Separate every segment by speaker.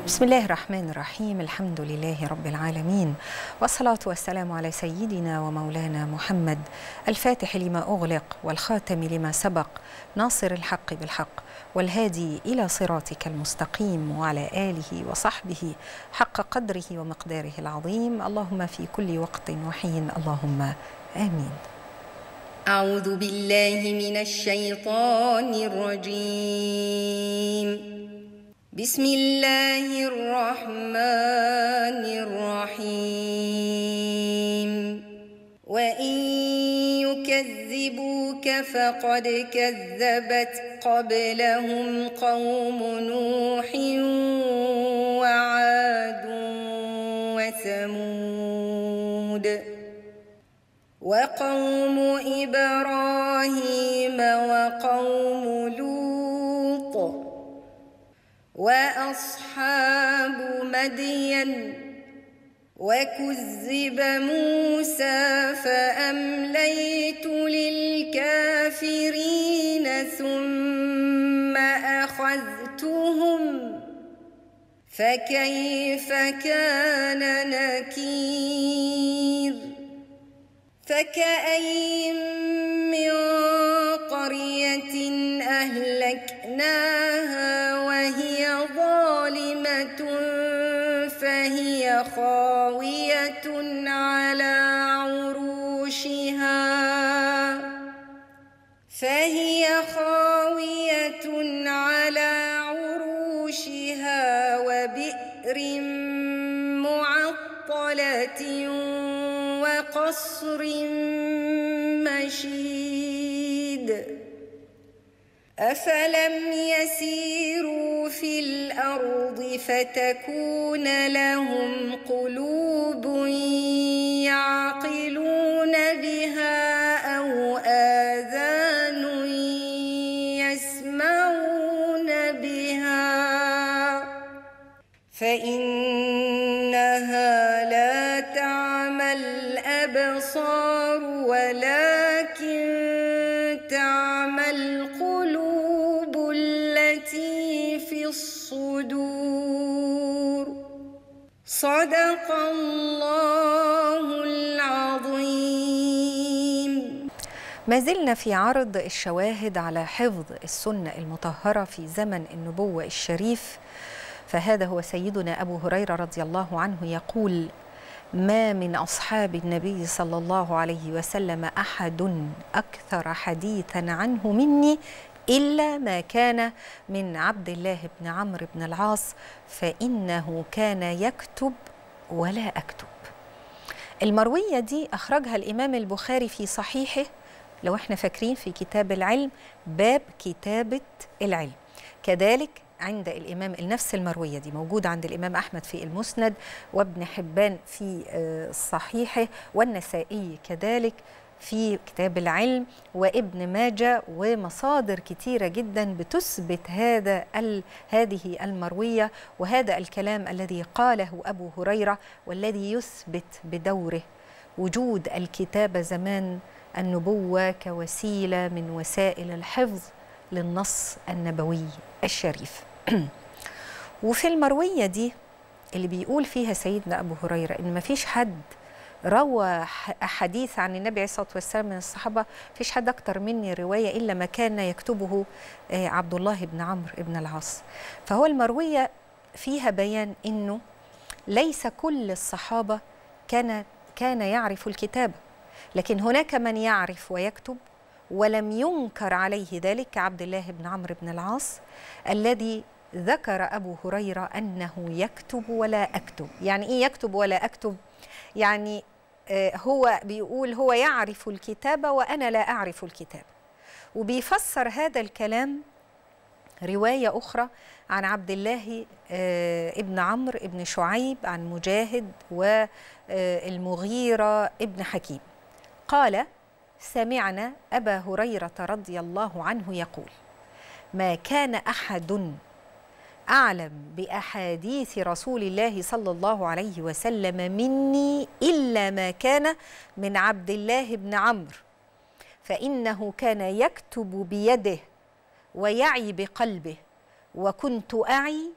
Speaker 1: بسم الله الرحمن الرحيم الحمد لله رب العالمين والصلاة والسلام على سيدنا ومولانا محمد الفاتح لما أغلق والخاتم لما سبق ناصر الحق بالحق والهادي إلى صراطك المستقيم وعلى آله وصحبه حق قدره ومقداره العظيم اللهم في كل وقت وحين اللهم آمين
Speaker 2: أعوذ بالله من الشيطان الرجيم بسم الله الرحمن الرحيم وإن يكذبوك فقد كذبت قبلهم قوم نوح وعاد وثمود وقوم إبراهيم وقوم لوط وأصحاب مدين وكذب موسى فأمليت للكافرين ثم أخذتهم فكيف كان نكير فكأي من قرية أهلكناها وهي ظالمة فهي خاوية على عروشها فهي خاوية على عروشها وبئر معطلة وقصر مشيد أفلم يسيروا في الأرض فتكون لهم قلوب يعقلون بها أو آذان يسمعون بها فإنها لا تعمى الأبصار ولكن تعمى القلوب التي في الصدور صدق الله العظيم
Speaker 1: ما زلنا في عرض الشواهد على حفظ السنة المطهرة في زمن النبوة الشريف فهذا هو سيدنا أبو هريرة رضي الله عنه يقول ما من أصحاب النبي صلى الله عليه وسلم أحد أكثر حديثا عنه مني إلا ما كان من عبد الله بن عمرو بن العاص فإنه كان يكتب ولا أكتب المروية دي أخرجها الإمام البخاري في صحيحه لو احنا فاكرين في كتاب العلم باب كتابة العلم كذلك عند الإمام نفس المروية دي موجودة عند الإمام أحمد في المسند وابن حبان في صحيحه والنسائي كذلك في كتاب العلم وابن ماجه ومصادر كتيرة جدا بتثبت هذا هذه المروية وهذا الكلام الذي قاله أبو هريرة والذي يثبت بدوره وجود الكتابة زمان النبوة كوسيلة من وسائل الحفظ للنص النبوي الشريف وفي المروية دي اللي بيقول فيها سيدنا أبو هريرة إن ما فيش حد روى أحاديث عن النبي عليه الصلاة والسلام من الصحابة فيش حد أكتر مني رواية إلا ما كان يكتبه عبد الله بن عمرو بن العاص فهو المروية فيها بيان إنه ليس كل الصحابة كان كان يعرف الكتابة لكن هناك من يعرف ويكتب ولم ينكر عليه ذلك كعبد الله بن عمرو بن العاص الذي ذكر أبو هريرة أنه يكتب ولا أكتب يعني إيه يكتب ولا أكتب؟ يعني هو بيقول هو يعرف الكتابة وأنا لا أعرف الكتابة وبيفسر هذا الكلام رواية أخرى عن عبد الله ابن عمرو ابن شعيب عن مجاهد والمغيرة ابن حكيم قال سمعنا أبا هريرة رضي الله عنه يقول ما كان أحد أعلم بأحاديث رسول الله صلى الله عليه وسلم مني إلا ما كان من عبد الله بن عمرو فإنه كان يكتب بيده ويعي بقلبه وكنت أعي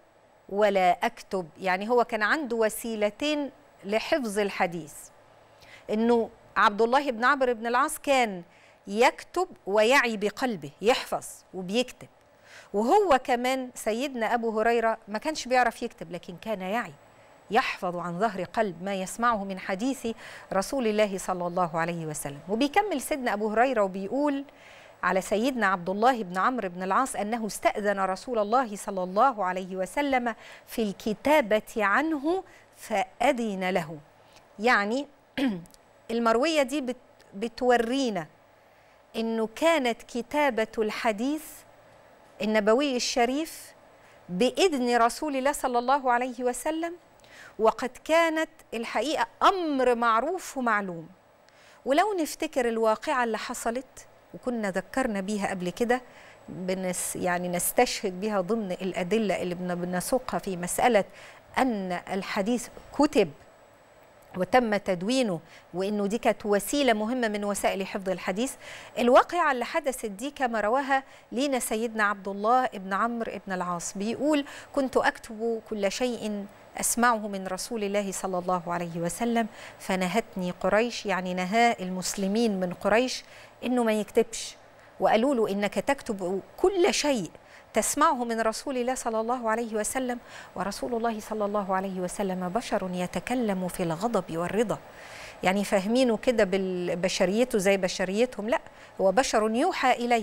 Speaker 1: ولا اكتب يعني هو كان عنده وسيلتين لحفظ الحديث انه عبد الله بن عمرو بن العاص كان يكتب ويعي بقلبه يحفظ وبيكتب وهو كمان سيدنا ابو هريره ما كانش بيعرف يكتب لكن كان يعي يحفظ عن ظهر قلب ما يسمعه من حديث رسول الله صلى الله عليه وسلم وبيكمل سيدنا ابو هريره وبيقول على سيدنا عبد الله بن عمرو بن العاص انه استاذن رسول الله صلى الله عليه وسلم في الكتابه عنه فاذن له يعني المرويه دي بت بتورينا انه كانت كتابه الحديث النبوي الشريف باذن رسول الله صلى الله عليه وسلم وقد كانت الحقيقه امر معروف ومعلوم ولو نفتكر الواقعه اللي حصلت وكنا ذكرنا بيها قبل كده بنس يعني نستشهد بها ضمن الادله اللي بنسوقها في مساله ان الحديث كتب وتم تدوينه وانه دي كانت وسيله مهمه من وسائل حفظ الحديث الواقعه اللي حدثت دي كما رواها لينا سيدنا عبد الله بن عمرو بن العاص بيقول كنت اكتب كل شيء اسمعه من رسول الله صلى الله عليه وسلم فنهتني قريش يعني نهى المسلمين من قريش انه ما يكتبش وقالوا له انك تكتب كل شيء تسمعه من رسول الله صلى الله عليه وسلم ورسول الله صلى الله عليه وسلم بشر يتكلم في الغضب والرضا يعني فاهمينه كده ببشريته زي بشريتهم لا هو بشر يوحى إليه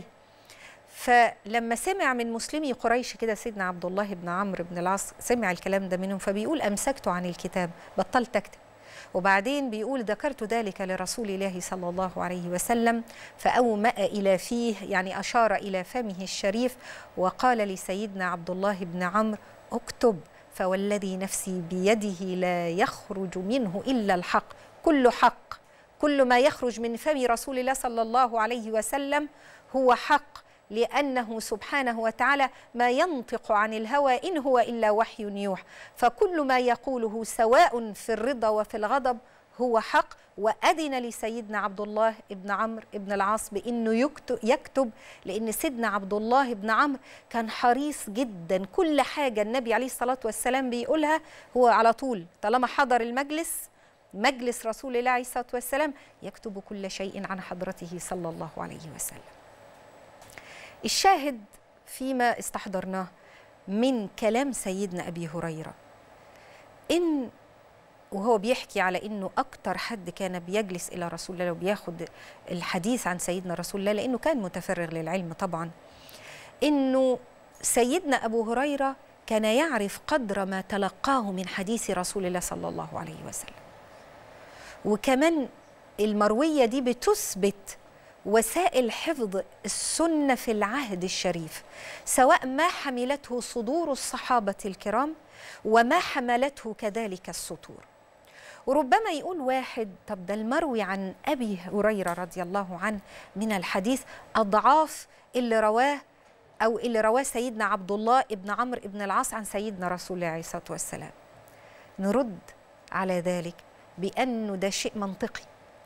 Speaker 1: فلما سمع من مسلمي قريش كده سيدنا عبد الله بن عمرو بن العاص سمع الكلام ده منهم فبيقول أمسكت عن الكتاب بطلت أكتب وبعدين بيقول ذكرت ذلك لرسول الله صلى الله عليه وسلم فأومأ إلى فيه يعني أشار إلى فمه الشريف وقال لسيدنا عبد الله بن عمرو اكتب فوالذي نفسي بيده لا يخرج منه إلا الحق كل حق كل ما يخرج من فم رسول الله صلى الله عليه وسلم هو حق لأنه سبحانه وتعالى ما ينطق عن الهوى إن هو إلا وحي يوحى فكل ما يقوله سواء في الرضا وفي الغضب هو حق وأذن لسيدنا عبد الله بن عمرو بن العاص بأنه يكتب, يكتب لأن سيدنا عبد الله بن عمرو كان حريص جدا كل حاجة النبي عليه الصلاة والسلام بيقولها هو على طول طالما حضر المجلس مجلس رسول الله عليه الصلاة والسلام يكتب كل شيء عن حضرته صلى الله عليه وسلم الشاهد فيما استحضرناه من كلام سيدنا أبي هريرة إن وهو بيحكي على انه اكتر حد كان بيجلس الى رسول الله وبياخد الحديث عن سيدنا رسول الله لانه كان متفرغ للعلم طبعا انه سيدنا ابو هريره كان يعرف قدر ما تلقاه من حديث رسول الله صلى الله عليه وسلم وكمان المرويه دي بتثبت وسائل حفظ السنه في العهد الشريف سواء ما حملته صدور الصحابه الكرام وما حملته كذلك السطور وربما يقول واحد طب ده المروي عن ابي هريره رضي الله عنه من الحديث اضعاف اللي رواه او اللي رواه سيدنا عبد الله ابن عمرو ابن العاص عن سيدنا رسول الله عليه الصلاه والسلام نرد على ذلك بانه ده شيء منطقي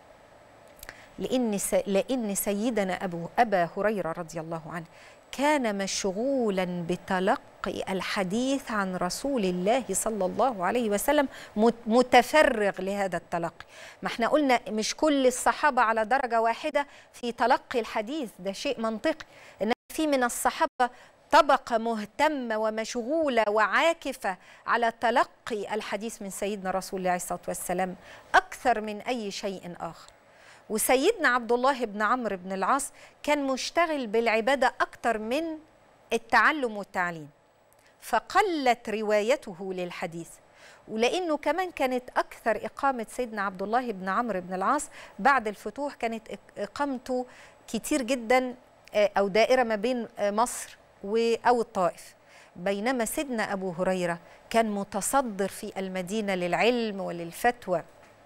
Speaker 1: لان لان سيدنا ابو ابا هريره رضي الله عنه كان مشغولا بتلقي الحديث عن رسول الله صلى الله عليه وسلم متفرغ لهذا التلقي ما احنا قلنا مش كل الصحابة على درجة واحدة في تلقي الحديث ده شيء منطقي إن في من الصحابة طبقة مهتمة ومشغولة وعاكفة على تلقي الحديث من سيدنا رسول الله عليه الصلاة والسلام أكثر من أي شيء آخر وسيدنا عبد الله بن عمرو بن العاص كان مشتغل بالعبادة أكثر من التعلم والتعليم فقلت روايته للحديث ولانه كمان كانت اكثر اقامه سيدنا عبد الله بن عمرو بن العاص بعد الفتوح كانت اقامته كتير جدا او دائره ما بين مصر او الطائف بينما سيدنا ابو هريره كان متصدر في المدينه للعلم وللفتوى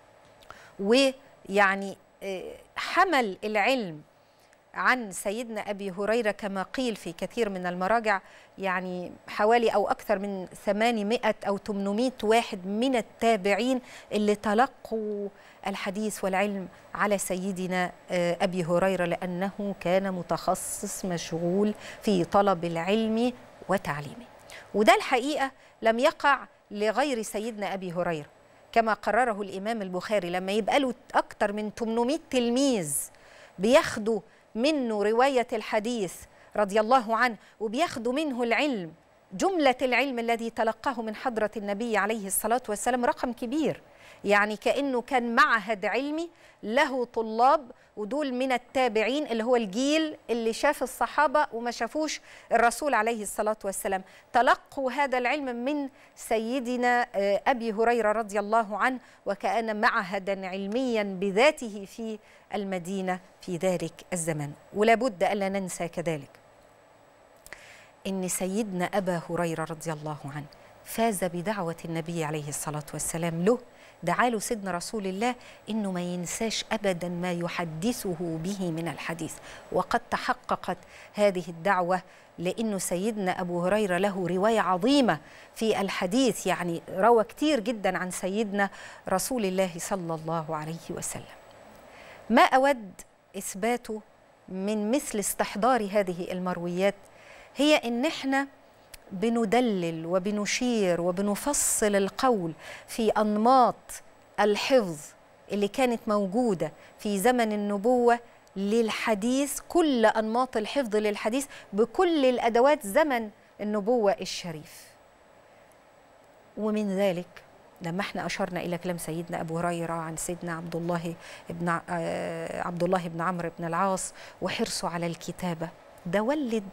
Speaker 1: ويعني حمل العلم عن سيدنا ابي هريره كما قيل في كثير من المراجع يعني حوالي او اكثر من 800 او 800 واحد من التابعين اللي تلقوا الحديث والعلم على سيدنا ابي هريره لانه كان متخصص مشغول في طلب العلم وتعليمه. وده الحقيقة لم يقع لغير سيدنا أبي هريرة كما قرره الإمام البخاري لما يبقى له أكتر من 800 تلميذ بياخدوا منه رواية الحديث رضي الله عنه وبياخدوا منه العلم جملة العلم الذي تلقاه من حضرة النبي عليه الصلاة والسلام رقم كبير يعني كأنه كان معهد علمي له طلاب ودول من التابعين اللي هو الجيل اللي شاف الصحابة وما شافوش الرسول عليه الصلاة والسلام تلقوا هذا العلم من سيدنا أبي هريرة رضي الله عنه وكان معهدا علميا بذاته في المدينة في ذلك الزمن ولا بد ألا ننسى كذلك ان سيدنا ابا هريره رضي الله عنه فاز بدعوه النبي عليه الصلاه والسلام له دعا له سيدنا رسول الله انه ما ينساش ابدا ما يحدثه به من الحديث وقد تحققت هذه الدعوه لانه سيدنا ابو هريره له روايه عظيمه في الحديث يعني روى كتير جدا عن سيدنا رسول الله صلى الله عليه وسلم ما اود اثباته من مثل استحضار هذه المرويات هي ان احنا بندلل وبنشير وبنفصل القول في انماط الحفظ اللي كانت موجوده في زمن النبوه للحديث كل انماط الحفظ للحديث بكل الادوات زمن النبوه الشريف ومن ذلك لما احنا اشرنا الى كلام سيدنا ابو هريره عن سيدنا عبد الله بن عبد الله بن عمرو بن العاص وحرصه على الكتابه ده ولد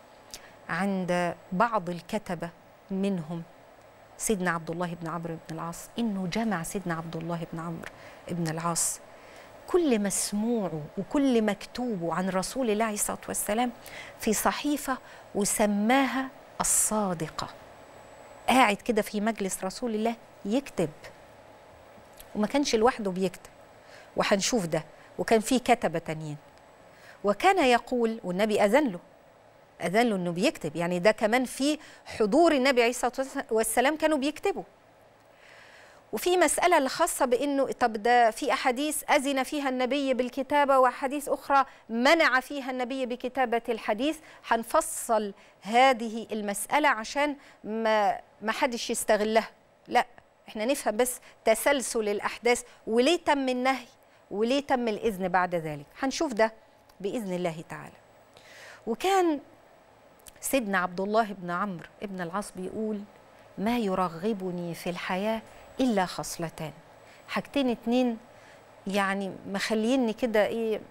Speaker 1: عند بعض الكتبة منهم سيدنا عبد الله بن عمرو بن العاص إنه جمع سيدنا عبد الله بن عمرو بن العاص كل مسموعه وكل مكتوبه عن رسول الله عليه الصلاة والسلام في صحيفة وسماها الصادقة قاعد كده في مجلس رسول الله يكتب وما كانش لوحده بيكتب وهنشوف ده وكان في كتبة تانيين وكان يقول والنبي أذن له أذن له إنه بيكتب يعني ده كمان في حضور النبي عليه الصلاة والسلام كانوا بيكتبوا وفي مسألة الخاصة بأنه طب ده في أحاديث أذن فيها النبي بالكتابة وأحاديث أخرى منع فيها النبي بكتابة الحديث هنفصل هذه المسألة عشان ما ما حدش يستغلها لا احنا نفهم بس تسلسل الأحداث وليه تم النهي وليه تم الإذن بعد ذلك هنشوف ده بإذن الله تعالى وكان سيدنا عبد الله بن عمرو بن العاص بيقول ما يرغبني في الحياة إلا خصلتان حاجتين اتنين يعني مخليني كده إيه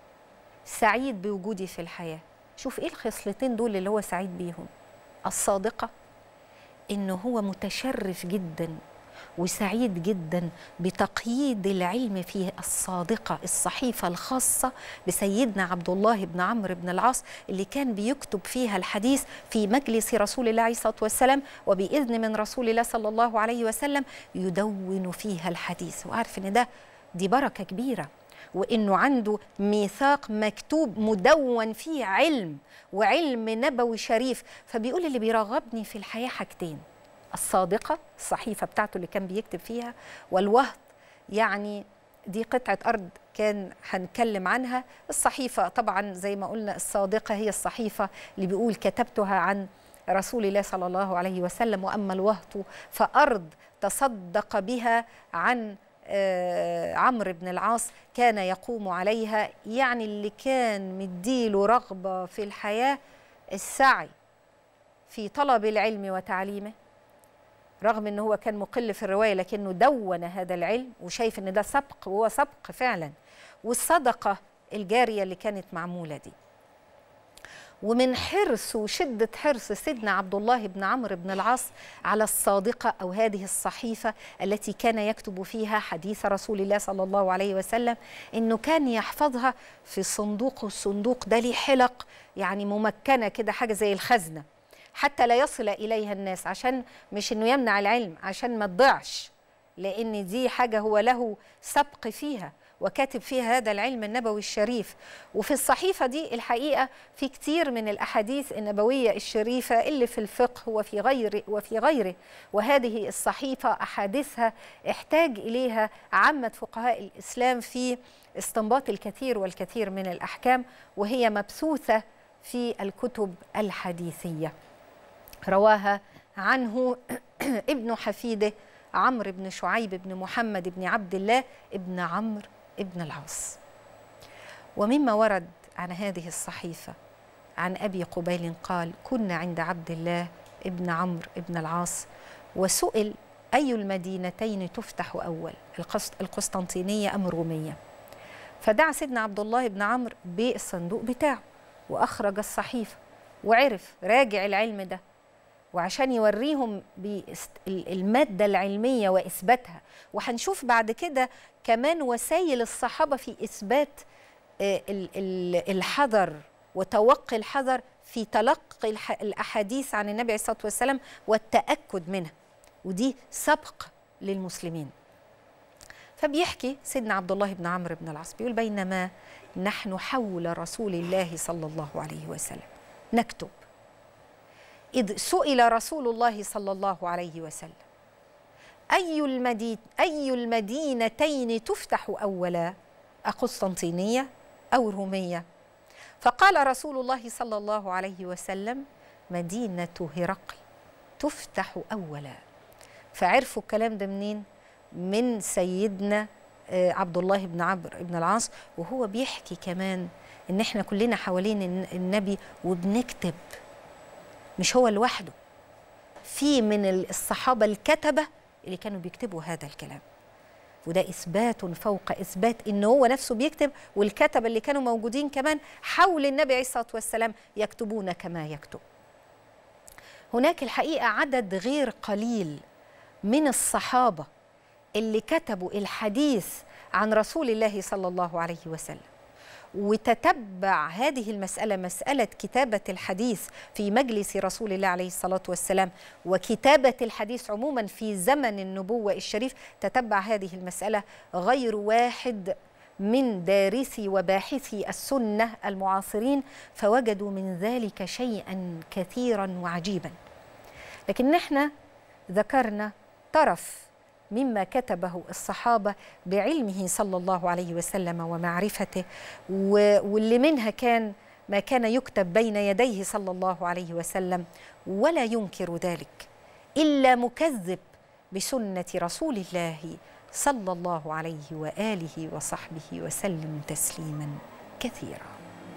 Speaker 1: سعيد بوجودي في الحياة شوف إيه الخصلتين دول اللي هو سعيد بيهم الصادقة إنه هو متشرف جدا وسعيد جدا بتقييد العلم في الصادقة الصحيفة الخاصة بسيدنا عبد الله بن عمرو بن العاص اللي كان بيكتب فيها الحديث في مجلس رسول الله عليه الصلاة والسلام وبإذن من رسول الله صلى الله عليه وسلم يدون فيها الحديث وعارف إن ده دي بركة كبيرة وانه عنده ميثاق مكتوب مدون فيه علم وعلم نبوي شريف فبيقول اللي بيرغبني في الحياه حاجتين الصادقه الصحيفه بتاعته اللي كان بيكتب فيها والوهد يعني دي قطعه ارض كان هنتكلم عنها الصحيفه طبعا زي ما قلنا الصادقه هي الصحيفه اللي بيقول كتبتها عن رسول الله صلى الله عليه وسلم واما الوهط فارض تصدق بها عن آه عمرو بن العاص كان يقوم عليها يعني اللي كان مديله رغبة في الحياة السعي في طلب العلم وتعليمه رغم ان هو كان مقل في الرواية لكنه دون هذا العلم وشايف ان ده سبق وهو سبق فعلا والصدقة الجارية اللي كانت معمولة دي ومن حرص وشدة حرص سيدنا عبد الله بن عمرو بن العاص على الصادقة أو هذه الصحيفة التي كان يكتب فيها حديث رسول الله صلى الله عليه وسلم إنه كان يحفظها في صندوق والصندوق ده ليه حلق يعني ممكنة كده حاجة زي الخزنة حتى لا يصل إليها الناس عشان مش إنه يمنع العلم عشان ما تضيعش لأن دي حاجة هو له سبق فيها وكاتب فيها هذا العلم النبوي الشريف وفي الصحيفة دي الحقيقة في كتير من الأحاديث النبوية الشريفة اللي في الفقه وفي غيره وفي غيره وهذه الصحيفة أحاديثها احتاج إليها عامة فقهاء الإسلام في استنباط الكثير والكثير من الأحكام وهي مبثوثة في الكتب الحديثية رواها عنه ابن حفيده عمرو بن شعيب بن محمد بن عبد الله ابن عمرو ابن العاص ومما ورد عن هذه الصحيفة عن أبي قبيل قال كنا عند عبد الله ابن عمرو ابن العاص وسئل أي المدينتين تفتح أول القسطنطينية أم الرومية فدعا سيدنا عبد الله بن عمرو بالصندوق بتاعه وأخرج الصحيفة وعرف راجع العلم ده وعشان يوريهم المادة العلمية وإثباتها وهنشوف بعد كده كمان وسائل الصحابة في إثبات الحذر وتوقي الحذر في تلقي الأحاديث عن النبي عليه الصلاة والسلام والتأكد منها ودي سبق للمسلمين فبيحكي سيدنا عبد الله بن عمرو بن العاص بيقول بينما نحن حول رسول الله صلى الله عليه وسلم نكتب إذ سئل رسول الله صلى الله عليه وسلم أي المدين أي المدينتين تفتح أولا أقسطنطينية أو رومية فقال رسول الله صلى الله عليه وسلم مدينة هرقل تفتح أولا فعرفوا الكلام ده منين؟ من سيدنا عبد الله بن عمرو بن العاص وهو بيحكي كمان ان احنا كلنا حوالين النبي وبنكتب مش هو لوحده في من الصحابه الكتبه اللي كانوا بيكتبوا هذا الكلام وده اثبات فوق اثبات ان هو نفسه بيكتب والكتبه اللي كانوا موجودين كمان حول النبي عليه الصلاه والسلام يكتبون كما يكتب هناك الحقيقه عدد غير قليل من الصحابه اللي كتبوا الحديث عن رسول الله صلى الله عليه وسلم وتتبع هذه المسألة مسألة كتابة الحديث في مجلس رسول الله عليه الصلاة والسلام وكتابة الحديث عموما في زمن النبوة الشريف تتبع هذه المسألة غير واحد من دارسي وباحثي السنة المعاصرين فوجدوا من ذلك شيئا كثيرا وعجيبا لكن نحن ذكرنا طرف مما كتبه الصحابة بعلمه صلى الله عليه وسلم ومعرفته واللي منها كان ما كان يكتب بين يديه صلى الله عليه وسلم ولا ينكر ذلك إلا مكذب بسنة رسول الله صلى الله عليه وآله وصحبه وسلم تسليما كثيرا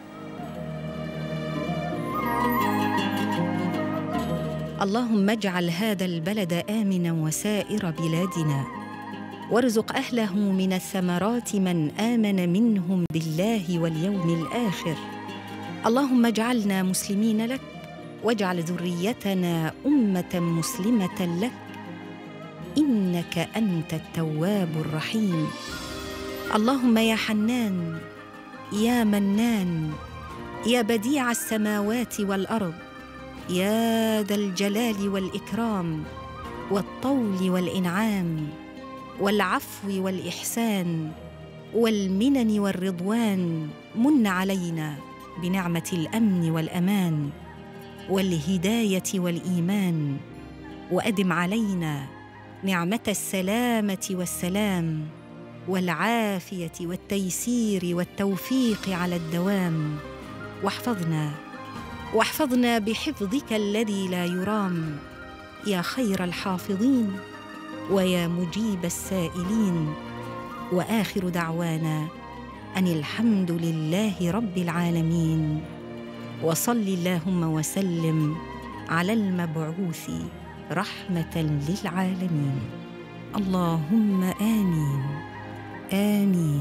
Speaker 1: اللهم اجعل هذا البلد امنا وسائر بلادنا وارزق اهله من الثمرات من امن منهم بالله واليوم الاخر اللهم اجعلنا مسلمين لك واجعل ذريتنا امه مسلمه لك انك انت التواب الرحيم اللهم يا حنان يا منان يا بديع السماوات والارض يا ذا الجلال والاكرام والطول والانعام والعفو والاحسان والمنن والرضوان من علينا بنعمه الامن والامان والهدايه والايمان وادم علينا نعمه السلامه والسلام والعافيه والتيسير والتوفيق على الدوام واحفظنا واحفظنا بحفظك الذي لا يرام يا خير الحافظين ويا مجيب السائلين واخر دعوانا ان الحمد لله رب العالمين وصل اللهم وسلم على المبعوث رحمه للعالمين اللهم امين امين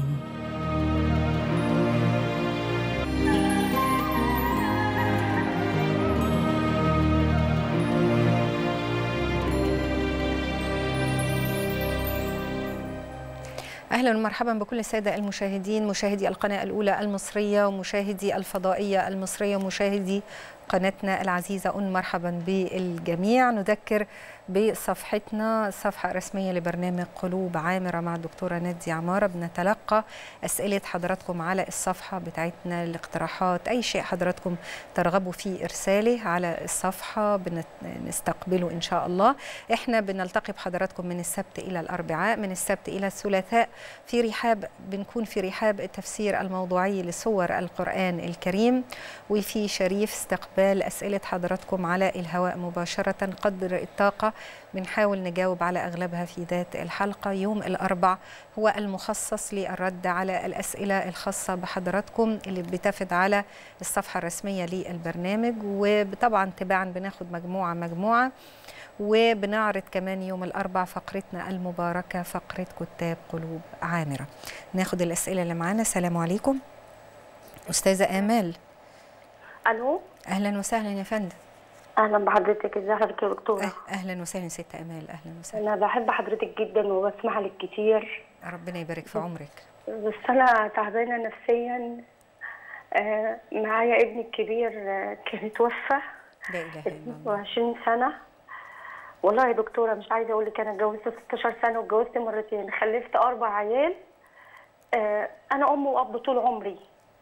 Speaker 1: اهلا ومرحبا بكل الساده المشاهدين مشاهدي القناه الاولى المصريه ومشاهدي الفضائيه المصريه ومشاهدي قناتنا العزيزه ان مرحبا بالجميع نذكر بصفحتنا الصفحه الرسميه لبرنامج قلوب عامره مع الدكتوره نادي عماره بنتلقى اسئله حضراتكم على الصفحه بتاعتنا الاقتراحات اي شيء حضراتكم ترغبوا في ارساله على الصفحه بنستقبله ان شاء الله احنا بنلتقي بحضراتكم من السبت الى الاربعاء من السبت الى الثلاثاء في رحاب بنكون في رحاب التفسير الموضوعي لسور القران الكريم وفي شريف استقبال استقبال أسئلة حضراتكم على الهواء مباشرة قدر الطاقة بنحاول نجاوب على أغلبها في ذات الحلقة يوم الأربع هو المخصص للرد على الأسئلة الخاصة بحضراتكم اللي بتفد على الصفحة الرسمية للبرنامج وطبعا تباعا بناخد مجموعة مجموعة وبنعرض كمان يوم الأربع فقرتنا المباركة فقرة كتاب قلوب عامرة ناخد الأسئلة اللي معانا السلام عليكم أستاذة آمال
Speaker 3: الو
Speaker 1: أهلا وسهلا يا فندم
Speaker 3: اهلا بحضرتك ازي حضرتك يا دكتوره
Speaker 1: أه- أهلا وسهلا ست آمال أهلا وسهلا
Speaker 3: انا بحب حضرتك جدا وبسمع لك كتير
Speaker 1: ربنا يبارك في عمرك
Speaker 3: بس انا تعبانه نفسيا آه، معايا ابني الكبير آه، كان توفى
Speaker 1: لا إله إلا الله
Speaker 3: 22 سنه والله يا دكتوره مش عايزه اقول لك انا اتجوزت 16 سنه واتجوزت مرتين خلفت اربع عيال آه، انا ام واب طول عمري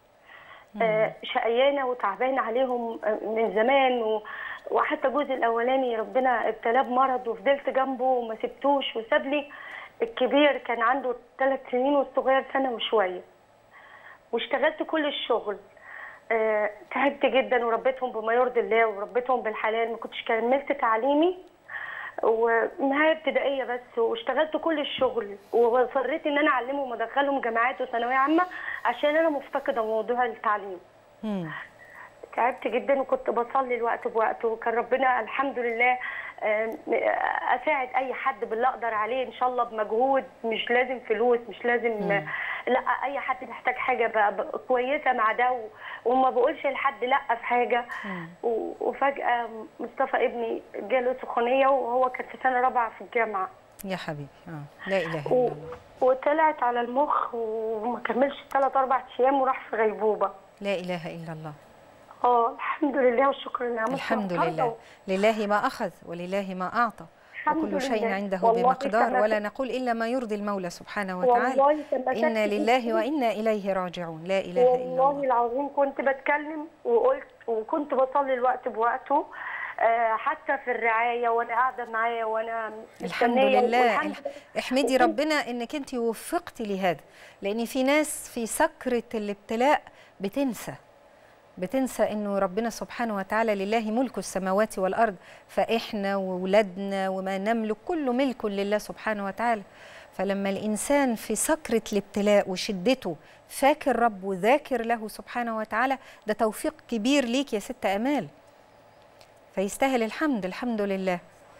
Speaker 3: آه، شقيانه وتعبانه عليهم آه، من زمان و... وحتى جوزي الاولاني ربنا ابتلاه بمرض وفضلت جنبه وما سبتوش وساب لي الكبير كان عنده ثلاث سنين والصغير سنه وشويه واشتغلت كل الشغل آه، تعبت جدا وربيتهم بما يرضي الله وربيتهم بالحلال ما كنتش كملت تعليمي ونهايه ابتدائيه بس واشتغلت كل الشغل واصريت ان انا اعلمهم وادخلهم جامعات وثانويه عامه عشان انا مفتقده موضوع التعليم
Speaker 1: مم.
Speaker 3: تعبت جدا وكنت بصلي الوقت بوقته وكان ربنا الحمد لله آم، اساعد اي حد باللي اقدر عليه ان شاء الله بمجهود مش لازم فلوس مش لازم لا اي حد محتاج حاجه بقى بقى كويسه مع ده و- وما بقولش لحد لا في حاجه و- وفجاه مصطفى ابني جاله سخونيه وهو كان في سنه رابعه في الجامعه
Speaker 1: يا حبيبي آه. لا إله إلا
Speaker 3: و...
Speaker 1: الله
Speaker 3: وطلعت على المخ وما كملش ثلاث اربع ايام وراح في غيبوبه
Speaker 1: لا إله إلا الله
Speaker 3: اه الحمد لله والشكر لله
Speaker 1: الحمد لله لله ما أخذ ولله ما أعطى
Speaker 3: الحمد
Speaker 1: وكل شيء
Speaker 3: لله.
Speaker 1: عنده
Speaker 3: والله
Speaker 1: بمقدار
Speaker 3: كما-
Speaker 1: ولا نقول إلا ما يرضي المولى سبحانه وتعالى
Speaker 3: والله تمسكت
Speaker 1: إنا لله
Speaker 3: بيه.
Speaker 1: وإنا إليه راجعون لا إله إلا
Speaker 3: والله
Speaker 1: الله
Speaker 3: العظيم كنت بتكلم وقلت وكنت بصلي الوقت بوقته آه، حتى في الرعايه وانا قاعده معاه وانا
Speaker 1: الحمد
Speaker 3: مستنية
Speaker 1: لله
Speaker 3: والحمد
Speaker 1: الح- احمدي ربنا انك انت وفقتي لهذا لان في ناس في سكره الابتلاء بتنسى بتنسى انه ربنا سبحانه وتعالى لله ملك السماوات والارض فاحنا وولادنا وما نملك كله ملك لله سبحانه وتعالى فلما الانسان في سكره الابتلاء وشدته فاكر رب وذاكر له سبحانه وتعالى ده توفيق كبير ليك يا ست امال فيستاهل الحمد الحمد لله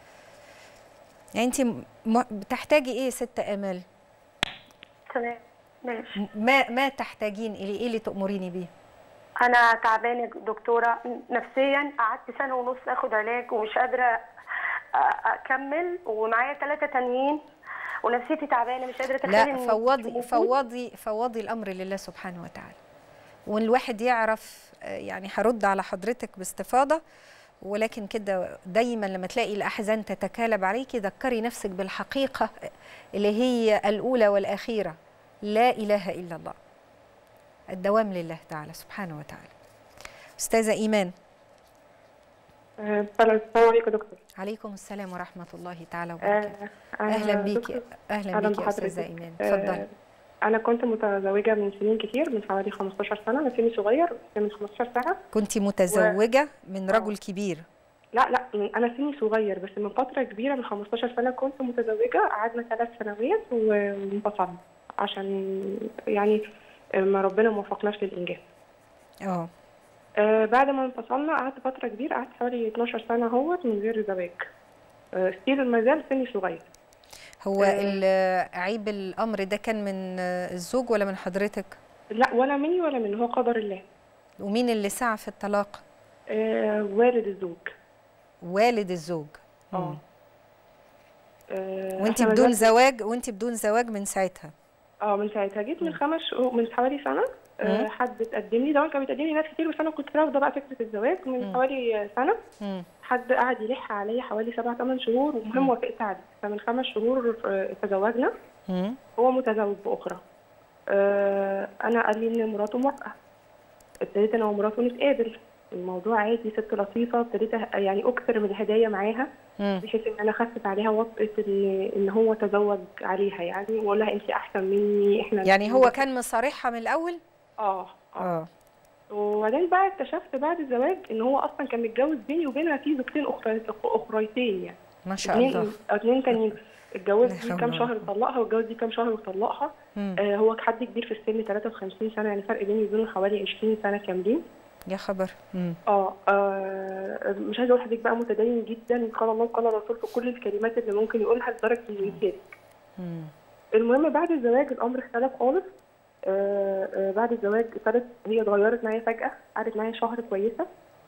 Speaker 1: يعني انت م- بتحتاجي ايه يا ست امال
Speaker 3: تمام ماشي
Speaker 1: ما ما تحتاجين اليه ايه اللي تامريني بيه
Speaker 3: انا تعبانه دكتوره نفسيا قعدت سنه ونص اخد علاج ومش قادره أ- اكمل ومعايا ثلاثه تانيين ونفسيتي تعبانه مش قادره اتخيل
Speaker 1: لا
Speaker 3: إن-
Speaker 1: فوضي فوضي فوضي الامر لله سبحانه وتعالى والواحد يعرف آه، يعني هرد على حضرتك باستفاضه ولكن كده دايما لما تلاقي الاحزان تتكالب عليك ذكري نفسك بالحقيقه اللي هي الاولى والاخيره لا اله الا الله الدوام لله تعالى سبحانه وتعالى استاذه ايمان
Speaker 4: آه، السلام عليكم يا دكتور
Speaker 1: عليكم السلام ورحمه الله تعالى
Speaker 4: آه،
Speaker 1: وبركاته
Speaker 4: أنا
Speaker 1: اهلا بيكي
Speaker 4: دكتور،
Speaker 1: اهلا
Speaker 4: أهلا
Speaker 1: بيكي يا
Speaker 4: بحضرتك.
Speaker 1: استاذه ايمان
Speaker 4: آه،
Speaker 1: اتفضلي
Speaker 4: أنا كنت متزوجة من سنين كتير من حوالي 15 سنة أنا سني صغير من 15 سنة
Speaker 1: كنت متزوجه من رجل كبير
Speaker 4: لا لا من- أنا سني صغير بس من فترة كبيرة من 15 سنة كنت متزوجة قعدنا ثلاث سنوات و- وانفصلنا عشان يعني آه، ما ربنا ما وفقناش للإنجاب
Speaker 1: اه
Speaker 4: آه، بعد ما انفصلنا قعدت فترة كبيرة قعدت حوالي 12 سنة اهوت من غير زواج آه، ستيل ما زال سني صغير
Speaker 1: هو
Speaker 4: آه.
Speaker 1: ال- عيب الامر ده كان من آه، الزوج ولا من حضرتك
Speaker 4: لا ولا مني ولا منه هو قدر الله
Speaker 1: ومين اللي سعى في الطلاق
Speaker 4: آه، والد الزوج
Speaker 1: والد الزوج
Speaker 4: اه
Speaker 1: مم.
Speaker 4: آه،
Speaker 1: وانت
Speaker 4: إحنا ما
Speaker 1: بدون
Speaker 4: زال-
Speaker 1: زواج وانت بدون زواج من ساعتها
Speaker 4: اه من ساعتها جيت من خمس شهور من حوالي سنه آه،
Speaker 1: مم.
Speaker 4: حد اتقدم لي طبعا كان بيتقدم لي ناس كتير بس انا كنت رافضه بقى فكره الزواج من حوالي آه، سنه
Speaker 1: مم.
Speaker 4: حد قعد يلح عليا حوالي سبع ثمان شهور ومهم وافقت عليه فمن خمس شهور آه، تزوجنا
Speaker 1: مم.
Speaker 4: هو متزوج باخرى آه، انا قال لي ان مراته موافقه ابتديت انا ومراته نتقابل الموضوع عادي ست لطيفه ابتديت أه- يعني اكثر من الهدايا معاها
Speaker 1: مم.
Speaker 4: بحيث ان انا خفت عليها وطئه ان ان هو تزوج عليها يعني واقول لها انت احسن مني احنا
Speaker 1: يعني هو كان مصارحها من الاول
Speaker 4: اه اه
Speaker 1: اه
Speaker 4: وبعدين بقى اكتشفت بعد الزواج ان هو اصلا كان متجوز بيني وبينها في زوجتين اخرى اخريتين يعني
Speaker 1: ما شاء الله
Speaker 4: اتنين اتنين تانيين اتجوز
Speaker 1: لا
Speaker 4: دي
Speaker 1: حول
Speaker 4: كام
Speaker 1: ولا
Speaker 4: شهر وطلقها واتجوز دي كام شهر وطلقها
Speaker 1: مم.
Speaker 4: آه هو حد كبير في السن 53 سنه يعني فرق بيني وبينه حوالي 20 سنه كاملين
Speaker 1: يا خبر مم.
Speaker 4: اه آه، مش عايزه اقول لحضرتك بقى متدين جدا قال الله وقال الرسول في كل الكلمات اللي ممكن يقولها لدرجه انه يسيب
Speaker 1: مم.
Speaker 4: المهم بعد الزواج الامر اختلف خالص آه، آه، بعد الزواج ابتدت هي اتغيرت معايا فجاه قعدت معايا شهر كويسه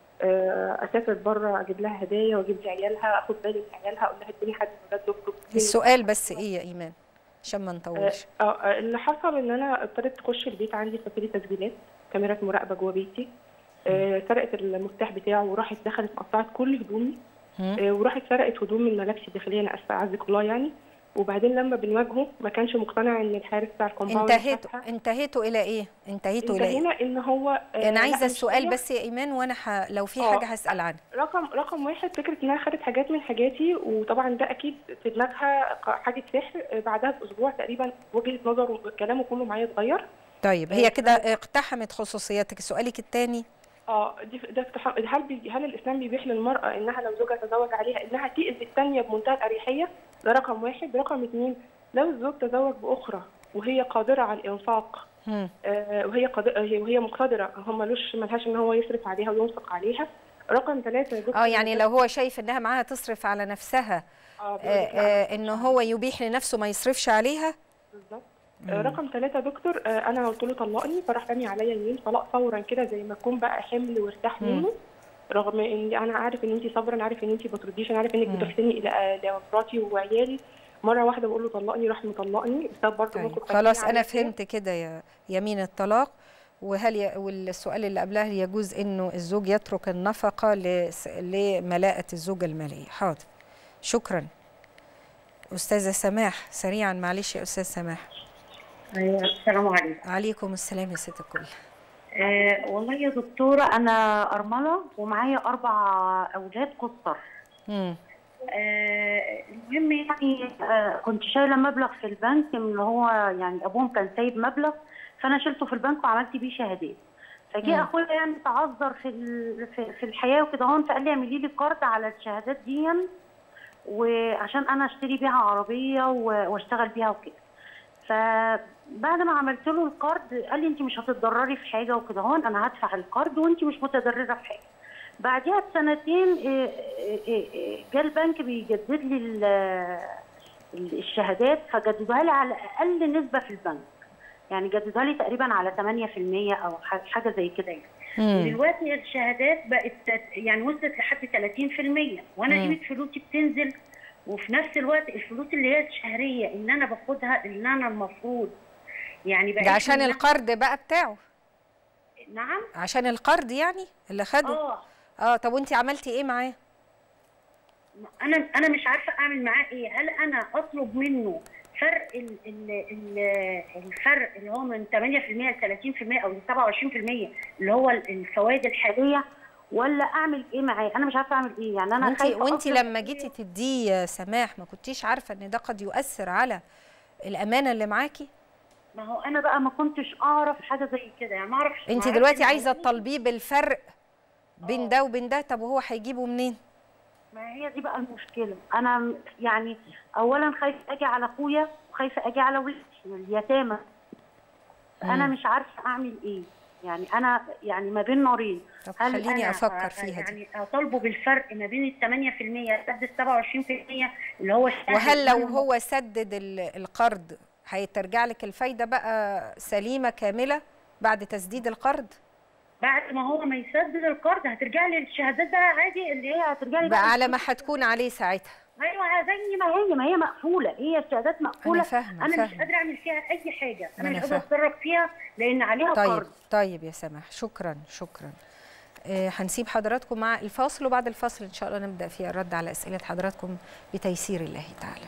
Speaker 4: آه، اسافر بره اجيب لها هدايا واجيب لعيالها اخد بالي من عيالها اقول لها اديني حد ولاد دكتور
Speaker 1: السؤال بس ايه يا ايمان عشان ما نطولش
Speaker 4: اه آه، اللي حصل ان انا ابتدت تخش البيت عندي فصيله تسجيلات كاميرات مراقبه جوه بيتي آه، سرقت المفتاح بتاعه وراحت دخلت قطعت كل هدومي
Speaker 1: مم.
Speaker 4: آه، وراحت سرقت هدوم من ملابسي الداخليه انا اسفه اعزك الله يعني وبعدين لما بنواجهه ما كانش مقتنع ان الحارس بتاع الكومباوند
Speaker 1: انتهيتوا
Speaker 4: فتحها.
Speaker 1: انتهيتوا الى ايه انتهيتوا الى ايه
Speaker 4: انتهينا ان هو آه،
Speaker 1: انا عايزه
Speaker 4: لا،
Speaker 1: السؤال
Speaker 4: مش
Speaker 1: بس يا ايمان وانا ح... لو في
Speaker 4: آه.
Speaker 1: حاجه هسال عنها
Speaker 4: رقم رقم واحد فكره انها خدت حاجات من حاجاتي وطبعا ده اكيد في دماغها ق- حاجه سحر آه، بعدها باسبوع تقريبا وجهه نظره وكلامه كله معايا اتغير
Speaker 1: طيب هي كده اقتحمت خصوصياتك سؤالك الثاني
Speaker 4: اه دي ده اقتحام هل بي هل الاسلام بيبيح للمراه انها لو زوجها تزوج عليها انها تاذي الثانيه بمنتهى الاريحيه ده رقم واحد رقم اثنين لو الزوج تزوج باخرى وهي قادره على الانفاق
Speaker 1: مم.
Speaker 4: آه، وهي قادرة وهي مقتدره هو ملوش ملهاش ان هو يصرف عليها وينفق عليها رقم ثلاثة يا دكتور
Speaker 1: اه يعني لو هو شايف انها معاها تصرف على نفسها
Speaker 4: اه
Speaker 1: آه
Speaker 4: بيقول لك لا،
Speaker 1: آه ان هو يبيح لنفسه ما يصرفش عليها
Speaker 4: بالظبط آه، رقم ثلاثة دكتور آه، أنا قلت له طلقني فراح رامي عليا يمين طلاق فورا كده زي ما أكون بقى حمل وارتاح
Speaker 1: مم.
Speaker 4: منه رغم ان انا عارف ان انت صابره انا عارف ان انت بترديش انا عارف انك
Speaker 1: مم.
Speaker 4: بتحسني الى لمراتي وعيالي مره واحده بقول له طلقني راح مطلقني بسبب برضه
Speaker 1: طيب
Speaker 4: موقف
Speaker 1: خلاص
Speaker 4: خليني
Speaker 1: انا
Speaker 4: عليه كده.
Speaker 1: فهمت كده يا يمين الطلاق وهل ي... والسؤال اللي قبلها يجوز انه الزوج يترك النفقه لس... لملاءه الزوجه الماليه حاضر شكرا استاذه سماح سريعا معلش يا استاذ سماح
Speaker 5: أيوة، السلام عليكم
Speaker 1: عليكم السلام يا ست الكل
Speaker 5: آه والله يا دكتورة أنا أرملة ومعايا أربع أولاد قصر
Speaker 1: مم.
Speaker 5: آه المهم يعني آه كنت شايلة مبلغ في البنك اللي هو يعني أبوهم كان سايب مبلغ فأنا شلته في البنك وعملت بيه شهادات
Speaker 1: مم.
Speaker 5: فجه أخويا يعني تعذر في ال- في, في الحياة وكده هون فقال لي اعملي لي كارد على الشهادات دي وعشان أنا أشتري بيها عربية و- وأشتغل بيها وكده فبعد ما عملت له الكارد قال لي انت مش هتتضرري في حاجه وكده هون انا هدفع الكارد وانت مش متضرره في حاجه بعدها بسنتين إيه، إيه، إيه، جه البنك بيجدد لي ال- ال- الشهادات فجددوها لي على اقل نسبه في البنك يعني جددوها لي تقريبا على 8% او ح- حاجه زي كده يعني
Speaker 1: مم.
Speaker 5: دلوقتي الشهادات بقت تت- يعني وصلت لحد 30% وانا
Speaker 1: مم.
Speaker 5: قيمه فلوسي بتنزل وفي نفس الوقت الفلوس اللي هي الشهريه ان انا باخدها ان انا المفروض يعني بقيت
Speaker 1: ده عشان
Speaker 5: إن أنا-
Speaker 1: القرض بقى بتاعه
Speaker 5: نعم
Speaker 1: عشان القرض يعني اللي خده
Speaker 5: اه
Speaker 1: اه طب وانت عملتي ايه معاه
Speaker 5: انا انا مش عارفه اعمل معاه ايه هل انا اطلب منه فرق ال ال ال الفرق اللي هو من 8% ل 30% او ل 27% اللي هو الفوائد الحاليه ولا اعمل ايه معاه انا مش عارفه اعمل ايه يعني انا
Speaker 1: وانت
Speaker 5: خايفة
Speaker 1: وانت
Speaker 5: أطلب
Speaker 1: لما جيتي تديه يا سماح ما كنتيش عارفه ان ده قد يؤثر على الامانه اللي معاكي
Speaker 5: ما هو انا بقى ما كنتش اعرف حاجه زي كده يعني ما اعرفش
Speaker 1: انت
Speaker 5: ما أعرفش
Speaker 1: دلوقتي
Speaker 5: إن
Speaker 1: عايزه
Speaker 5: هو-
Speaker 1: تطالبيه بالفرق بين
Speaker 5: آه.
Speaker 1: ده وبين ده طب وهو هيجيبه منين
Speaker 5: ما هي دي بقى المشكله انا م- يعني اولا خايفه اجي على اخويا وخايفه اجي على ولادي اليتامى انا
Speaker 1: مم.
Speaker 5: مش عارفه اعمل ايه يعني انا يعني ما بين نارين
Speaker 1: طب
Speaker 5: هل
Speaker 1: خليني
Speaker 5: أنا
Speaker 1: افكر
Speaker 5: أ-
Speaker 1: فيها دي
Speaker 5: يعني اطالبه بالفرق ما بين ال 8% لحد ال 27% اللي هو الشهر
Speaker 1: وهل
Speaker 5: اللي
Speaker 1: لو
Speaker 5: أنا
Speaker 1: هو سدد ال- القرض هيترجع لك الفايده بقى سليمه كامله بعد تسديد القرض
Speaker 5: بعد ما هو ما يسدد القرض هترجع لي الشهادات بقى عادي اللي هي هترجع لي
Speaker 1: بقى على ما هتكون عليه ساعتها
Speaker 5: ايوه زي ما هي ما هي مقفوله هي الشهادات مقفوله
Speaker 1: فاهمة،
Speaker 5: انا مش
Speaker 1: فاهمة.
Speaker 5: قادره اعمل فيها اي حاجه
Speaker 1: ما
Speaker 5: انا
Speaker 1: أنا
Speaker 5: مش قادره
Speaker 1: فاهمة.
Speaker 5: اتصرف فيها لان عليها
Speaker 1: طيب
Speaker 5: قرض
Speaker 1: طيب يا سماح شكرا شكرا آه، هنسيب حضراتكم مع الفاصل وبعد الفاصل ان شاء الله نبدا في الرد على اسئله حضراتكم بتيسير الله تعالى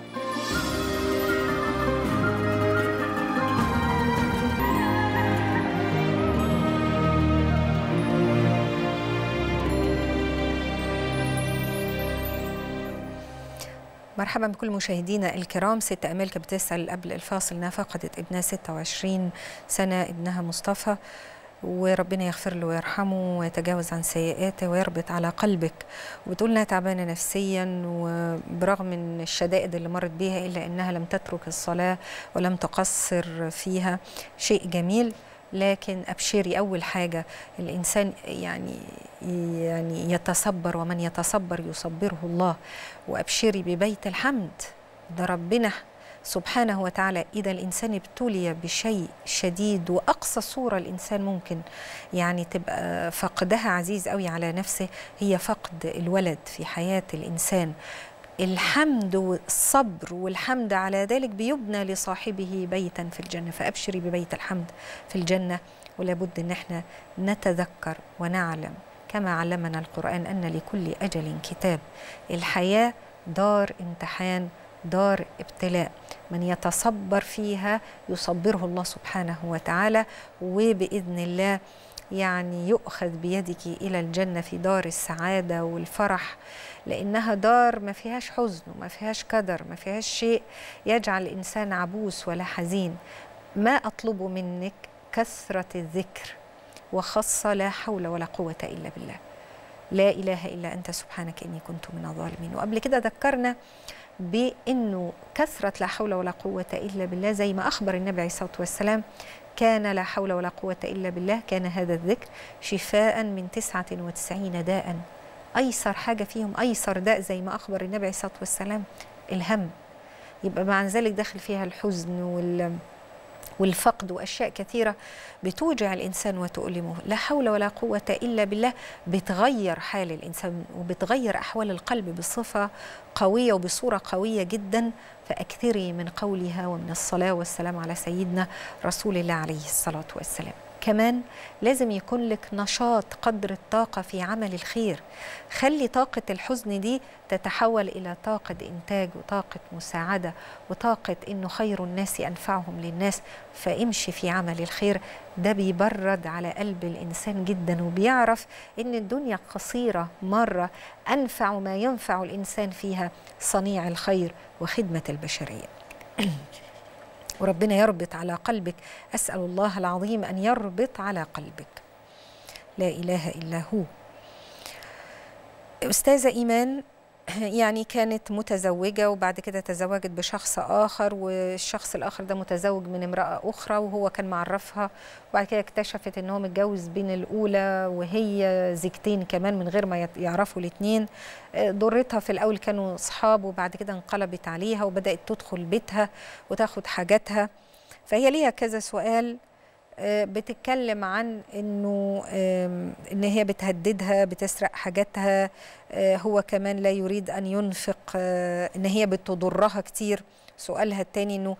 Speaker 1: مرحبا بكل مشاهدينا الكرام ست امال كانت بتسال قبل الفاصل انها فقدت ابنها 26 سنه ابنها مصطفى وربنا يغفر له ويرحمه ويتجاوز عن سيئاته ويربط على قلبك وبتقول انها تعبانه نفسيا وبرغم من الشدائد اللي مرت بيها الا انها لم تترك الصلاه ولم تقصر فيها شيء جميل لكن ابشري اول حاجه الانسان يعني يعني يتصبر ومن يتصبر يصبره الله وابشري ببيت الحمد ده ربنا سبحانه وتعالى إذا الإنسان ابتلي بشيء شديد وأقصى صورة الإنسان ممكن يعني تبقى فقدها عزيز قوي على نفسه هي فقد الولد في حياة الإنسان الحمد والصبر والحمد على ذلك بيبنى لصاحبه بيتا في الجنة فأبشري ببيت الحمد في الجنة ولابد أن احنا نتذكر ونعلم كما علمنا القرآن أن لكل أجل كتاب الحياة دار امتحان دار ابتلاء من يتصبر فيها يصبره الله سبحانه وتعالى وبإذن الله يعني يؤخذ بيدك إلى الجنة في دار السعادة والفرح لأنها دار ما فيهاش حزن وما فيهاش كدر ما فيهاش شيء يجعل الإنسان عبوس ولا حزين ما أطلب منك كثرة الذكر وخاصة لا حول ولا قوة إلا بالله لا إله إلا أنت سبحانك إني كنت من الظالمين وقبل كده ذكرنا بانه كثره لا حول ولا قوه الا بالله زي ما اخبر النبي عليه الصلاه والسلام كان لا حول ولا قوه الا بالله كان هذا الذكر شفاء من 99 داء ايسر حاجه فيهم ايسر داء زي ما اخبر النبي عليه الصلاه والسلام الهم يبقى مع ذلك داخل فيها الحزن وال والفقد واشياء كثيره بتوجع الانسان وتؤلمه لا حول ولا قوه الا بالله بتغير حال الانسان وبتغير احوال القلب بصفه قويه وبصوره قويه جدا فاكثري من قولها ومن الصلاه والسلام على سيدنا رسول الله عليه الصلاه والسلام كمان لازم يكون لك نشاط قدر الطاقة في عمل الخير خلي طاقة الحزن دي تتحول إلى طاقة إنتاج وطاقة مساعدة وطاقة إنه خير الناس أنفعهم للناس فامشي في عمل الخير ده بيبرد على قلب الإنسان جدا وبيعرف إن الدنيا قصيرة مرة أنفع ما ينفع الإنسان فيها صنيع الخير وخدمة البشرية وربنا يربط على قلبك أسأل الله العظيم أن يربط على قلبك لا إله إلا هو أستاذة إيمان يعني كانت متزوجة وبعد كده تزوجت بشخص آخر والشخص الآخر ده متزوج من امرأة أخرى وهو كان معرفها وبعد كده اكتشفت إن هو متجوز بين الأولى وهي زيجتين كمان من غير ما يعرفوا الاتنين ضرتها في الأول كانوا أصحاب وبعد كده انقلبت عليها وبدأت تدخل بيتها وتاخد حاجاتها فهي ليها كذا سؤال بتتكلم عن انه ان هي بتهددها بتسرق حاجاتها هو كمان لا يريد ان ينفق ان هي بتضرها كتير سؤالها الثاني انه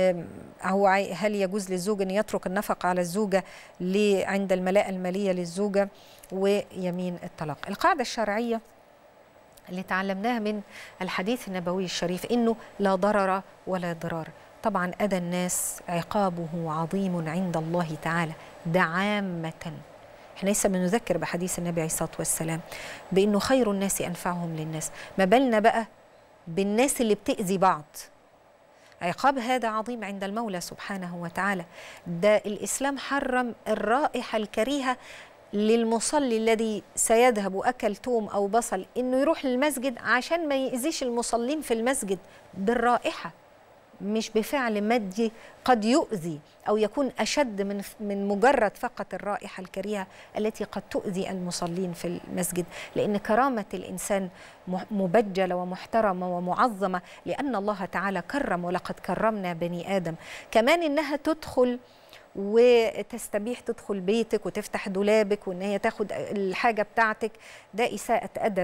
Speaker 1: هو هل يجوز للزوج ان يترك النفقه على الزوجه عند الملاءه الماليه للزوجه ويمين الطلاق القاعده الشرعيه اللي تعلمناها من الحديث النبوي الشريف انه لا ضرر ولا ضرار طبعا أذى الناس عقابه عظيم عند الله تعالى ده عامة احنا لسه بنذكر بحديث النبي عليه الصلاة والسلام بأنه خير الناس أنفعهم للناس ما بالنا بقى بالناس اللي بتأذي بعض عقاب هذا عظيم عند المولى سبحانه وتعالى ده الإسلام حرم الرائحة الكريهة للمصلي الذي سيذهب أكل توم أو بصل إنه يروح للمسجد عشان ما يأذيش المصلين في المسجد بالرائحة مش بفعل مادي قد يؤذي او يكون اشد من من مجرد فقط الرائحه الكريهه التي قد تؤذي المصلين في المسجد لان كرامه الانسان مبجله ومحترمه ومعظمه لان الله تعالى كرم ولقد كرمنا بني ادم كمان انها تدخل وتستبيح تدخل بيتك وتفتح دولابك وان هي تاخد الحاجه بتاعتك ده اساءه ادب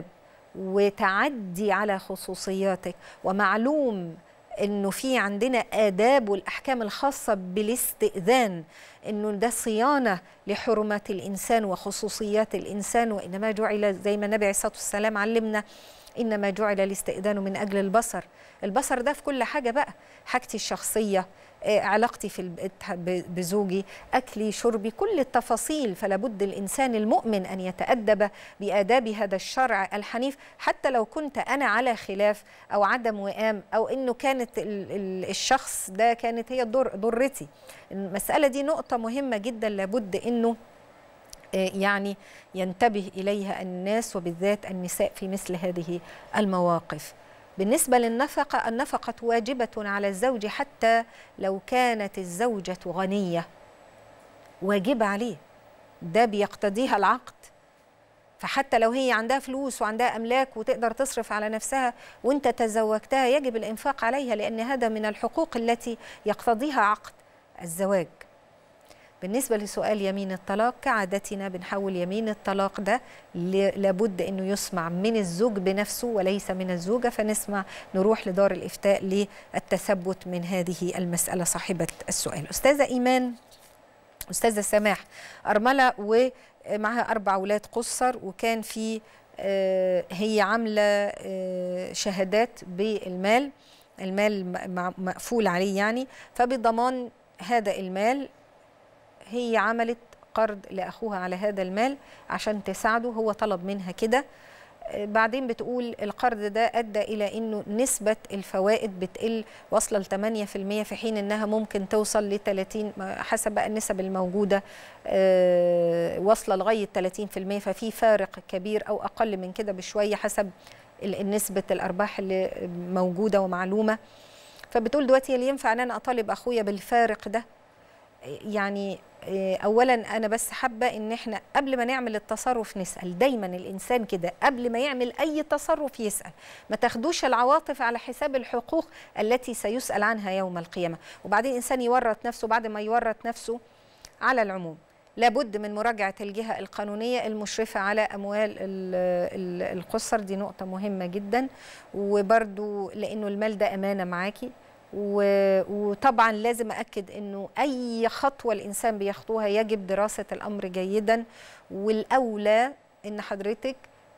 Speaker 1: وتعدي على خصوصياتك ومعلوم انه في عندنا آداب والأحكام الخاصة بالاستئذان انه ده صيانة لحرمات الإنسان وخصوصيات الإنسان وإنما جعل زي ما النبي عليه الصلاة والسلام علمنا إنما جعل الاستئذان من أجل البصر البصر ده في كل حاجة بقى حاجتي الشخصية علاقتي في البيت بزوجي أكلي شربي كل التفاصيل فلا بد الإنسان المؤمن أن يتأدب بآداب هذا الشرع الحنيف حتى لو كنت أنا على خلاف أو عدم وئام أو أنه كانت الشخص ده كانت هي ضر ضرتي المسألة دي نقطة مهمة جدا لابد أنه يعني ينتبه إليها الناس وبالذات النساء في مثل هذه المواقف بالنسبة للنفقة النفقة واجبة على الزوج حتى لو كانت الزوجة غنية واجبة عليه ده بيقتضيها العقد فحتى لو هي عندها فلوس وعندها أملاك وتقدر تصرف على نفسها وانت تزوجتها يجب الإنفاق عليها لأن هذا من الحقوق التي يقتضيها عقد الزواج بالنسبة لسؤال يمين الطلاق كعادتنا بنحول يمين الطلاق ده لابد أنه يسمع من الزوج بنفسه وليس من الزوجة فنسمع نروح لدار الإفتاء للتثبت من هذه المسألة صاحبة السؤال أستاذة إيمان أستاذة سماح أرملة ومعها أربع أولاد قصر وكان في هي عاملة شهادات بالمال المال مقفول عليه يعني فبضمان هذا المال هي عملت قرض لاخوها على هذا المال عشان تساعده هو طلب منها كده بعدين بتقول القرض ده ادى الى انه نسبه الفوائد بتقل واصله ل 8% في حين انها ممكن توصل ل 30 حسب بقى النسب الموجوده واصله لغايه 30% ففي فارق كبير او اقل من كده بشويه حسب نسبه الارباح اللي موجوده ومعلومه فبتقول دلوقتي اللي ينفع ان انا اطالب اخويا بالفارق ده يعني اولا انا بس حابه ان احنا قبل ما نعمل التصرف نسال دايما الانسان كده قبل ما يعمل اي تصرف يسال ما تاخدوش العواطف على حساب الحقوق التي سيسال عنها يوم القيامه وبعدين الانسان يورط نفسه بعد ما يورط نفسه على العموم لابد من مراجعه الجهه القانونيه المشرفه على اموال القصر دي نقطه مهمه جدا وبرده لانه المال ده امانه معاكي وطبعا لازم أكد أنه أي خطوة الإنسان بيخطوها يجب دراسة الأمر جيدا والأولى أن حضرتك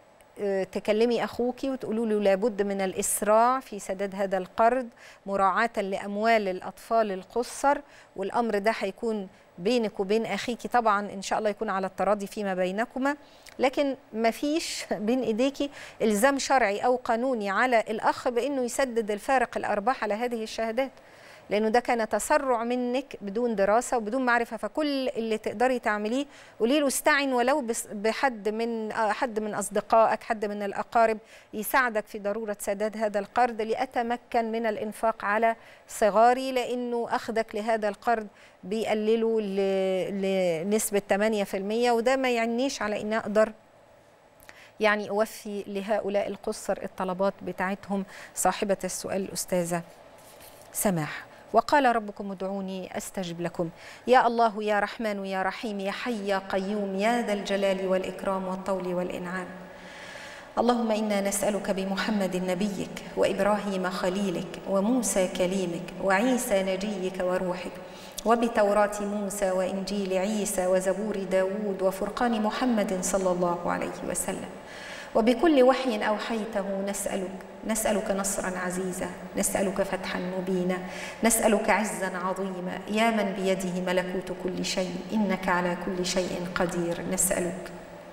Speaker 1: تكلمي أخوكي وتقولوا له لابد من الإسراع في سداد هذا القرض مراعاة لأموال الأطفال القصر والأمر ده هيكون بينك وبين أخيك طبعا إن شاء الله يكون على التراضي فيما بينكما لكن ما فيش بين إيديكي إلزام شرعي أو قانوني على الأخ بأنه يسدد الفارق الأرباح على هذه الشهادات لأنه ده كان تسرع منك بدون دراسة وبدون معرفة فكل اللي تقدري تعمليه قولي له استعن ولو بحد من حد من أصدقائك حد من الأقارب يساعدك في ضرورة سداد هذا القرض لأتمكن من الإنفاق على صغاري لأنه أخذك لهذا القرض بيقلله لنسبة 8% وده ما يعنيش على إن أقدر يعني أوفي لهؤلاء القصر الطلبات بتاعتهم صاحبة السؤال الأستاذة سماح وقال ربكم ادعوني استجب لكم يا الله يا رحمن يا رحيم يا حي يا قيوم يا ذا الجلال والاكرام والطول والانعام اللهم انا نسالك بمحمد نبيك وابراهيم خليلك وموسى كليمك وعيسى نجيك وروحك وبتوراة موسى وإنجيل عيسى وزبور داود وفرقان محمد صلى الله عليه وسلم وبكل وحي أوحيته نسألك نسألك نصرا عزيزا نسألك فتحا مبينا نسألك عزا عظيما يا من بيده ملكوت كل شيء إنك على كل شيء قدير نسألك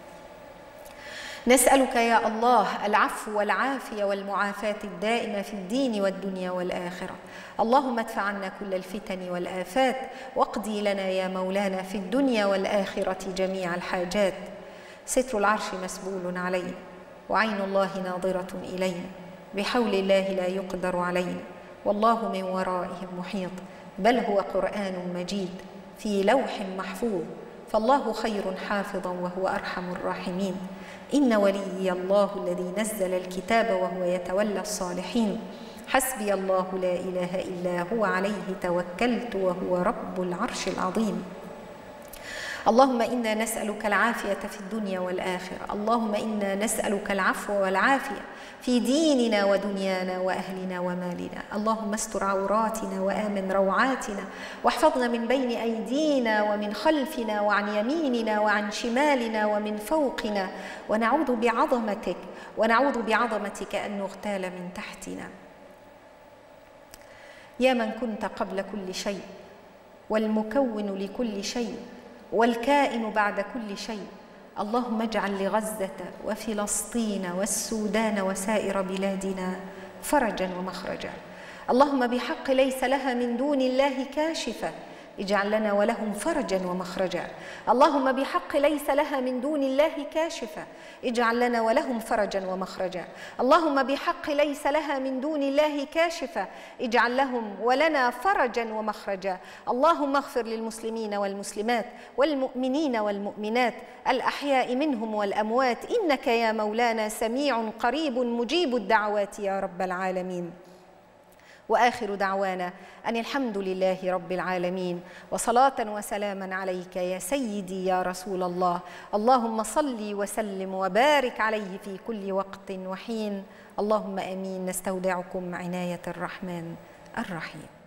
Speaker 1: نسألك يا الله العفو والعافية والمعافاة الدائمة في الدين والدنيا والآخرة اللهم ادفع عنا كل الفتن والآفات واقضي لنا يا مولانا في الدنيا والآخرة جميع الحاجات ستر العرش مسبول علينا وعين الله ناظرة إلينا بحول الله لا يقدر علينا والله من ورائهم محيط بل هو قرآن مجيد في لوح محفوظ فالله خير حافظا وهو أرحم الراحمين إن وليي الله الذي نزل الكتاب وهو يتولى الصالحين حسبي الله لا إله إلا هو عليه توكلت وهو رب العرش العظيم اللهم انا نسالك العافيه في الدنيا والاخره اللهم انا نسالك العفو والعافيه في ديننا ودنيانا واهلنا ومالنا اللهم استر عوراتنا وامن روعاتنا واحفظنا من بين ايدينا ومن خلفنا وعن يميننا وعن شمالنا ومن فوقنا ونعوذ بعظمتك ونعوذ بعظمتك ان نغتال من تحتنا يا من كنت قبل كل شيء والمكون لكل شيء والكائن بعد كل شيء اللهم اجعل لغزه وفلسطين والسودان وسائر بلادنا فرجا ومخرجا اللهم بحق ليس لها من دون الله كاشفه اجعل لنا ولهم فرجا ومخرجا اللهم بحق ليس لها من دون الله كاشفة اجعل لنا ولهم فرجا ومخرجا اللهم بحق ليس لها من دون الله كاشفة اجعل لهم ولنا فرجا ومخرجا اللهم اغفر للمسلمين والمسلمات والمؤمنين والمؤمنات الأحياء منهم والأموات إنك يا مولانا سميع قريب مجيب الدعوات يا رب العالمين واخر دعوانا ان الحمد لله رب العالمين وصلاه وسلاما عليك يا سيدي يا رسول الله اللهم صل وسلم وبارك عليه في كل وقت وحين اللهم امين نستودعكم عنايه الرحمن الرحيم